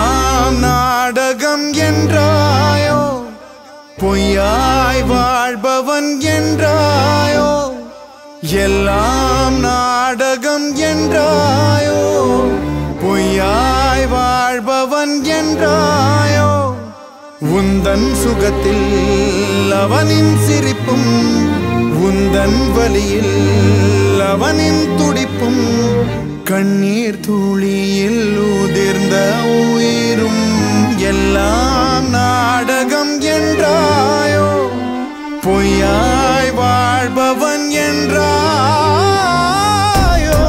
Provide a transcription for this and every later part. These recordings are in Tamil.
எல்லாம் நாடகம் என்றாயோ பொய்யாய் வாழ்பவன் என்றாயோ எல்லாம் நாடகம் என்றாயோ பொய்யாய் வாழ்பவன் என்றாயோ உந்தன் சுகத்தில் அவனின் சிரிப்பும் உந்தன் வலியில் அவனின் துடிப்பும் கண்ணீர் துளியில் உதிர்ந்த உயிரும் எல்லாம் நாடகம் என்றாயோ பொய்யாய் வாழ்பவன் என்றாயோ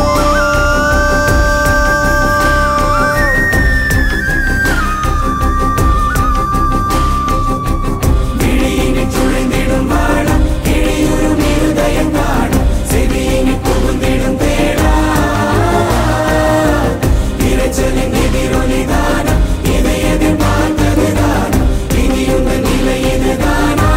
விழியினில் சுழிந்திடும் வாழம் கிளியுறும் இருதயம் காணும் செவியினில் புகுந்திடும் தேடா இரைச்சலின் எதிரொலிதானம் இதை எதிர்பார்த்ததுதானம் இனியுள்ள நிலை இதுதானா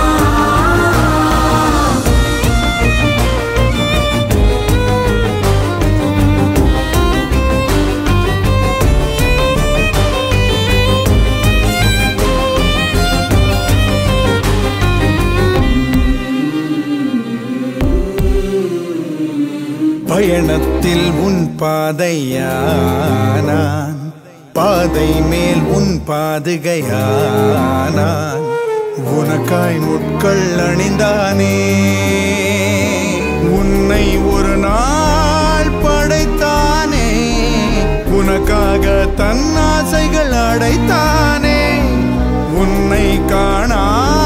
பயணத்தில் உன் பாதையானான் பாதை மேல் உன் பாதுகையானான் உனக்காய் முட்கள் அணிந்தானே உன்னை ஒரு நாள் படைத்தானே உனக்காக தன் ஆசைகள் அடைத்தானே உன்னை காணா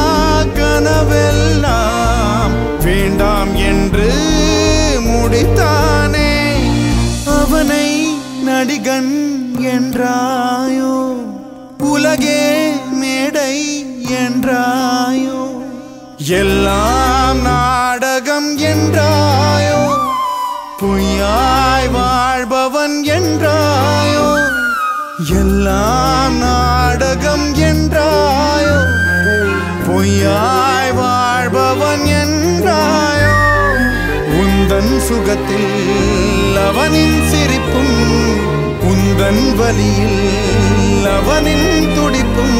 கனவெல்லாம் வேண்டாம் என்று முடித்தானே அவனை நடிகன் என்றாயோ உலகே மேடை என்றாயோ எல்லாம் நாடகம் என்றாயோ பொய்யாய் வாழ்பவன் என்றாயோ எல்லாம் நாடகம் என்றாயோ பொய்யாய் வாழ்பவன் என்றாயோ உந்தன் சுகத்தில் அவனின் சிரிப்பும் உந்தன் வலியில் அவனின் துடிப்பும்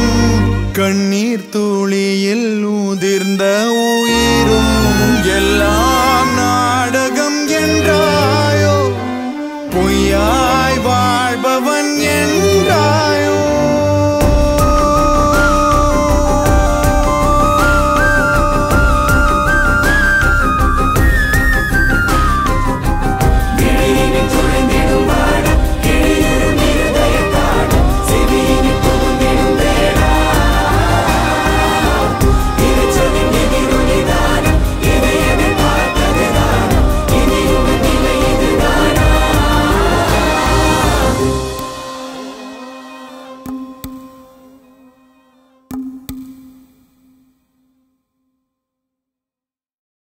கண்ணீர் துளியில் உதிர்ந்த உயிரும் எல்லாம்